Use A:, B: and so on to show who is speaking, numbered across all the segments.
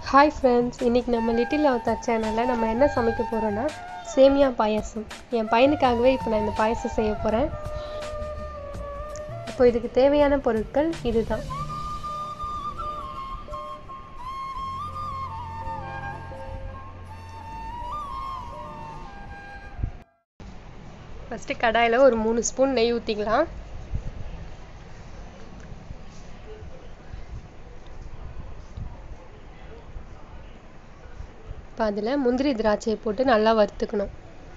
A: hi friends இன்றைக்கி நம்ம little Avatar சேனலில் நம்ம என்ன சமைக்க போகிறோன்னா சேமியா பாயாசம் என் பையனுக்காகவே இப்போ நான் இந்த பாயாசம் செய்ய போகிறேன் இப்போ இதுக்கு தேவையான பொருட்கள் இதுதான் ஃபஸ்ட்டு கடாயில் ஒரு மூணு ஸ்பூன் நெய் ஊற்றிக்கலாம் இப்போ அதில் முந்திரி திராட்சையை போட்டு நல்லா வறுத்துக்கணும்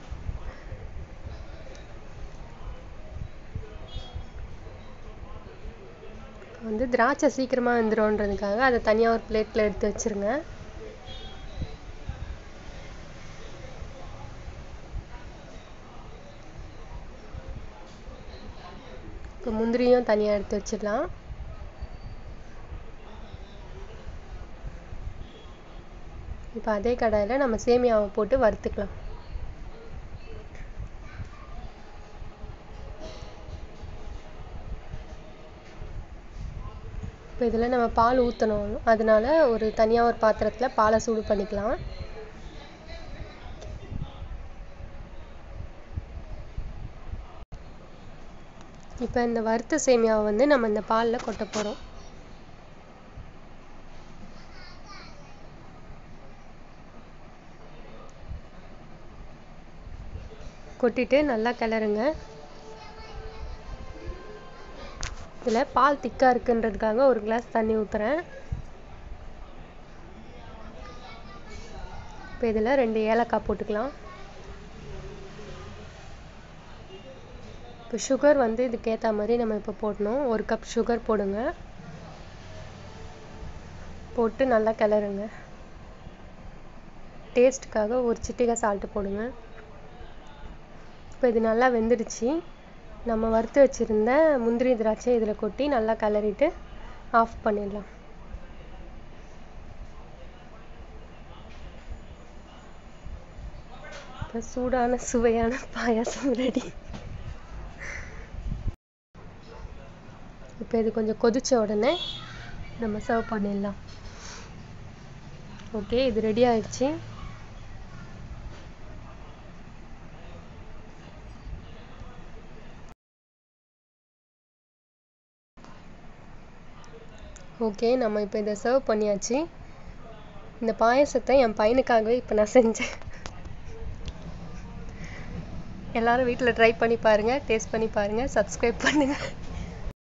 A: வந்து திராட்சை சீக்கிரமாக வந்துடும்ன்றதுக்காக அதை தனியாக ஒரு பிளேட்டில் எடுத்து வச்சுருங்க இப்போ முந்திரியும் தனியாக எடுத்து வச்சிடலாம் இப்போ அதே கடாயில் நம்ம சேமியாவை போட்டு வறுத்துக்கலாம் இப்போ இதில் நம்ம பால் ஊற்றணும் அதனால ஒரு தனியாக ஒரு பாத்திரத்தில் பாலை சூடு பண்ணிக்கலாம் இப்போ இந்த வறுத்த சேமியாவை வந்து நம்ம இந்த பாலில் கொட்ட போகிறோம் கொட்டிட்டு நல்லா கிளறுங்க இதில் பால் திக்காக இருக்குன்றதுக்காக ஒரு கிளாஸ் தண்ணி ஊற்றுறேன் இப்போ இதில் ரெண்டு ஏலக்காய் போட்டுக்கலாம் இப்போ சுகர் வந்து இதுக்கு ஏற்ற மாதிரி நம்ம இப்போ போடணும் ஒரு கப் சுகர் போடுங்க போட்டு நல்லா கிளறுங்க டேஸ்ட்டுக்காக ஒரு சிட்டிகை சால்ட்டு போடுங்க இப்போ இது நல்லா வெந்துடுச்சு நம்ம வறுத்து வச்சுருந்த முந்திரி திராட்சை இதில் கொட்டி நல்லா கிளறிட்டு ஆஃப் பண்ணிடலாம் இப்போ சூடான சுவையான பாயாசம் ரெடி இப்போ இது கொஞ்சம் கொதிச்ச உடனே நம்ம சர்வ் பண்ணிடலாம் ஓகே இது ரெடி ஆயிடுச்சு ஓகே நம்ம இப்போ இதை சர்வ் பண்ணியாச்சு இந்த பாயசத்தை என் பையனுக்காகவே இப்போ நான் செஞ்சேன் எல்லாரும் வீட்டில் ட்ரை பண்ணி பாருங்கள் டேஸ்ட் பண்ணி பாருங்கள் சப்ஸ்கிரைப் பண்ணுங்கள்